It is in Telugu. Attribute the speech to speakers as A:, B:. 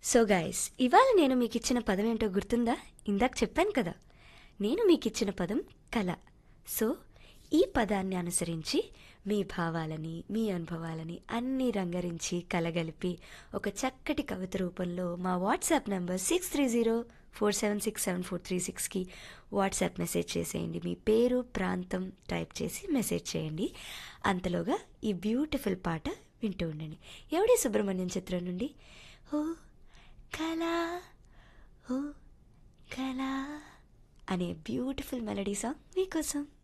A: సో గాయస్ ఇవాళ నేను మీకు ఇచ్చిన పదం ఏంటో గుర్తుందా ఇందాక చెప్పాను కదా నేను మీకు ఇచ్చిన పదం కళ సో ఈ పదాన్ని అనుసరించి మీ భావాలని మీ అనుభవాలని అన్నీ రంగరించి కలగలిపి ఒక చక్కటి కవిత రూపంలో మా WhatsApp number six three zero four seven six seven four three సిక్స్కి వాట్సాప్ మెసేజ్ చేసేయండి మీ పేరు ప్రాంతం టైప్ చేసి మెసేజ్ చేయండి అంతలోగా ఈ బ్యూటిఫుల్ పాట వింటూ ఉండండి ఎవడి సుబ్రహ్మణ్యం చిత్రం నుండి ఓ కళా ఓ కళా అనే బ్యూటిఫుల్ మెలడీ సాంగ్ మీకోసం